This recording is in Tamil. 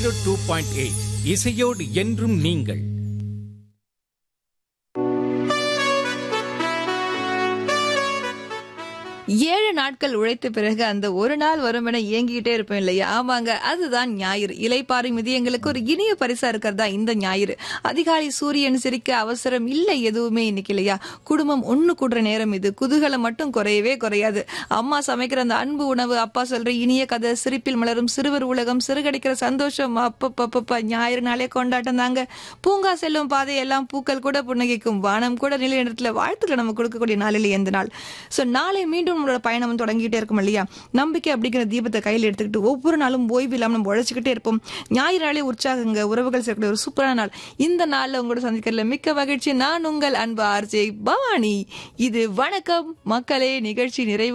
ஜீரோ டூ பாயிண்ட் எயிட் இசையோடு என்றும் நீங்கள் ஏழு நாட்கள் உழைத்த பிறகு அந்த ஒரு நாள் வரும் என இயங்கிக்கிட்டே இருப்போம் இல்லையா ஆமாங்க அதுதான் ஞாயிறு இலைப்பாறை மிதியங்களுக்கு ஒரு இனிய பரிசா இருக்கிறதா இந்த ஞாயிறு அதிகாலை சூரியன் சிரிக்க அவசரம் இல்லை எதுவுமே இன்னைக்கு இல்லையா குடும்பம் ஒண்ணு கூடுற நேரம் இது குதூகலம் மட்டும் குறையவே குறையாது அம்மா சமைக்கிற அந்த அன்பு உணவு அப்பா சொல்ற இனிய கதை சிரிப்பில் மலரும் சிறுவர் உலகம் சிறுகடிக்கிற சந்தோஷம் அப்பப்பப்பப்பா ஞாயிறு நாளே கொண்டாட்டம் தாங்க பூங்கா செல்லும் பாதை எல்லாம் பூக்கள் கூட புன்னகைக்கும் வானம் கூட நிலை இடத்துல வாழ்த்துக்களை நம்ம கொடுக்கக்கூடிய நாளில் எந்த நாள் சோ நாளை மீண்டும் நம்மளோட பயணம் தொடங்கிட்டே இருக்கும் இல்லையா நம்பிக்கை அப்படிங்கிற தீபத்தை கையில் எடுத்துக்கிட்டு ஒவ்வொரு நாளும் ஓய்வு இல்லாம நம்ம உழைச்சிக்கிட்டே இருப்போம் ஞாயிறு நாளே உற்சாகங்க உறவுகள் சேர்க்கக்கூடிய ஒரு சூப்பரான நாள் இந்த நாள்ல உங்களோட சந்திக்கிறதுல மிக்க மகிழ்ச்சி நான் உங்கள் அன்பு ஆர்ஜே பவானி இது வணக்கம் மக்களே நிகழ்ச்சி நிறைவு